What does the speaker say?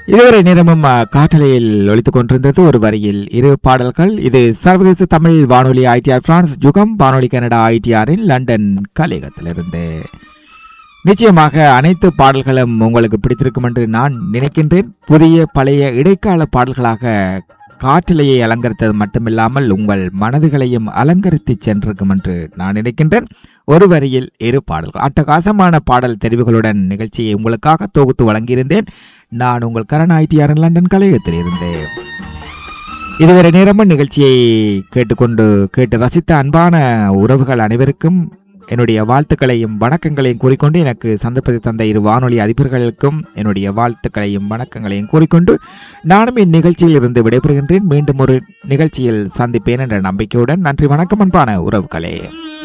இதுவரை நேரமும் அ, காற்றலையில் ஒலித்துக் கொண்டிருந்தது ஒரு வரியில் இரு பாடல்கள் இது சர்வதேச தமிழ் வானொலி ஐடிஆர் பிரான்ஸ் யுகம் வானொலி கனடா ஐடிஆரின் லண்டன் கலையகத்திலிருந்து நிச்சயமாக அனைத்து பாடல்களும் உங்களுக்கு பிடித்திருக்கும் என்று நான் நினைக்கின்றேன் புதிய பழைய இடைக்கால பாடல்களாக காற்றலையை அலங்கரித்தது மட்டுமில்லாமல் உங்கள் மனதுகளையும் அலங்கரித்து சென்றிருக்கும் என்று நான் நினைக்கின்றேன் ஒரு வரியில் இரு பாடல்கள் அட்டகாசமான பாடல் தெரிவுகளுடன் நிகழ்ச்சியை உங்களுக்காக தொகுத்து வழங்கியிருந்தேன் நான் உங்கள் கரண் ஐடிஆர் லண்டன் கலையகத்தில் இருந்தேன் இதுவரை நேரமும் நிகழ்ச்சியை கேட்டுக்கொண்டு கேட்டு ரசித்த அன்பான உறவுகள் அனைவருக்கும் என்னுடைய வாழ்த்துக்களையும் வணக்கங்களையும் கூறிக்கொண்டு எனக்கு சந்தர்ப்பத்தை தந்த இரு வானொலி அதிபர்களுக்கும் என்னுடைய வாழ்த்துக்களையும் வணக்கங்களையும் கூறிக்கொண்டு நானும் இந்நிகழ்ச்சியில் இருந்து விடைபெறுகின்றேன் மீண்டும் ஒரு நிகழ்ச்சியில் சந்திப்பேன் என்ற நம்பிக்கையுடன் நன்றி வணக்கம் அன்பான உறவுகளே